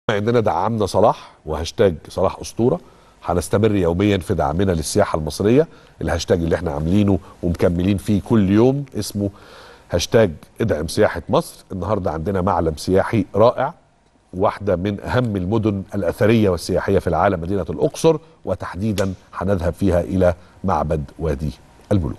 اننا دعمنا صلاح وهاشتاج صلاح اسطوره هنستمر يوميا في دعمنا للسياحه المصريه الهاشتاج اللي احنا عاملينه ومكملين فيه كل يوم اسمه هاشتاج ادعم سياحه مصر النهارده عندنا معلم سياحي رائع واحده من اهم المدن الاثريه والسياحيه في العالم مدينه الاقصر وتحديدا هنذهب فيها الى معبد وادي الملوك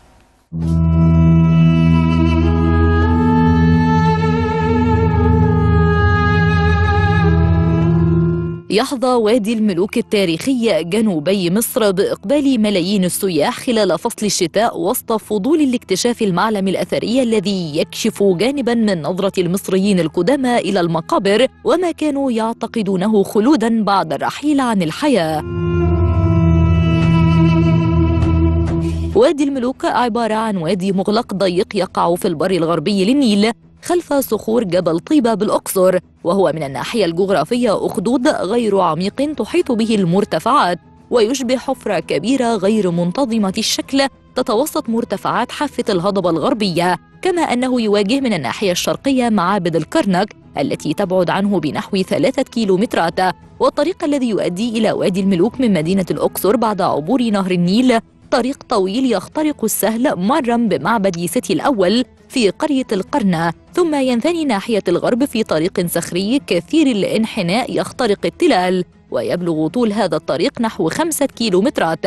يحظى وادي الملوك التاريخي جنوبي مصر بإقبال ملايين السياح خلال فصل الشتاء وسط فضول الاكتشاف المعلم الأثري الذي يكشف جانبا من نظرة المصريين القدامى إلى المقابر وما كانوا يعتقدونه خلودا بعد الرحيل عن الحياة وادي الملوك عبارة عن وادي مغلق ضيق يقع في البر الغربي للنيل خلف صخور جبل طيبة بالأقصر وهو من الناحية الجغرافية أخدود غير عميق تحيط به المرتفعات ويشبه حفرة كبيرة غير منتظمة الشكل تتوسط مرتفعات حافة الهضبة الغربية كما أنه يواجه من الناحية الشرقية معابد الكرنك التي تبعد عنه بنحو ثلاثة كيلومترات والطريق الذي يؤدي إلى وادي الملوك من مدينة الأقصر بعد عبور نهر النيل طريق طويل يخترق السهل مرا بمعبد سيتي الأول في قرية القرنة ثم ينثني ناحية الغرب في طريق صخري كثير الانحناء يخترق التلال ويبلغ طول هذا الطريق نحو خمسة كيلومترات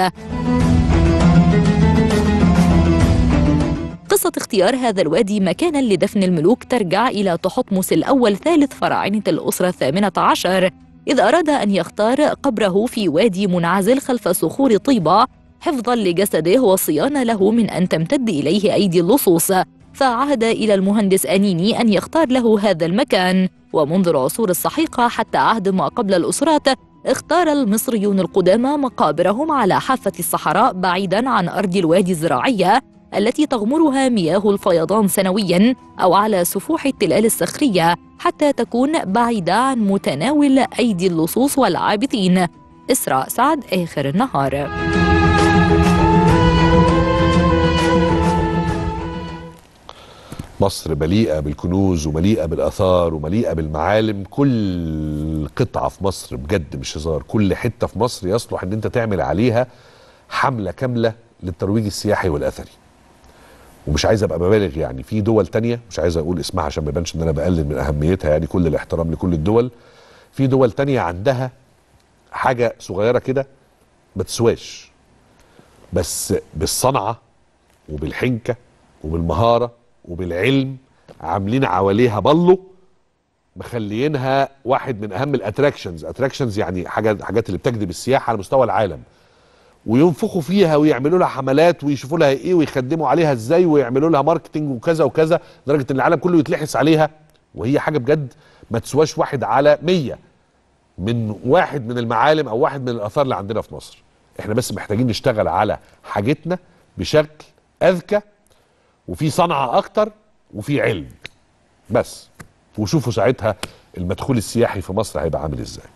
قصة اختيار هذا الوادي مكانا لدفن الملوك ترجع إلى تحتمس الأول ثالث فراعنة الأسرة الثامنة عشر إذ أراد أن يختار قبره في وادي منعزل خلف صخور طيبة حفظا لجسده وصيانة له من أن تمتد إليه أيدي اللصوص فعهد إلى المهندس أنيني أن يختار له هذا المكان ومنذ العصور السحيقة حتى عهد ما قبل الأسرات اختار المصريون القدامى مقابرهم على حافة الصحراء بعيدا عن أرض الوادي الزراعية التي تغمرها مياه الفيضان سنويا أو على سفوح التلال الصخرية حتى تكون بعيدة عن متناول أيدي اللصوص والعابثين إسراء سعد آخر النهار مصر مليئة بالكنوز ومليئة بالآثار ومليئة بالمعالم كل قطعة في مصر بجد مش هزار كل حتة في مصر يصلح ان انت تعمل عليها حملة كاملة للترويج السياحي والأثري ومش عايز ابقى ببالغ يعني في دول تانية مش عايز اقول اسمها عشان ما يبانش ان انا بقلل من اهميتها يعني كل الاحترام لكل الدول في دول تانية عندها حاجة صغيرة كده ما تسواش بس بالصنعة وبالحنكة وبالمهارة وبالعلم عاملين حواليها بلو مخليينها واحد من اهم الاتراكشنز اتراكشنز يعني حاجه حاجات اللي بتجذب السياحه على مستوى العالم وينفخوا فيها ويعملوا لها حملات ويشوفوا لها ايه ويخدموا عليها ازاي ويعملوا لها ماركتنج وكذا وكذا لدرجه ان العالم كله يتلحس عليها وهي حاجه بجد ما تسواش واحد على مية من واحد من المعالم او واحد من الاثار اللي عندنا في مصر احنا بس محتاجين نشتغل على حاجتنا بشكل اذكى وفي صنعة أكتر وفي علم بس وشوفوا ساعتها المدخول السياحي في مصر هيبقى عامل ازاي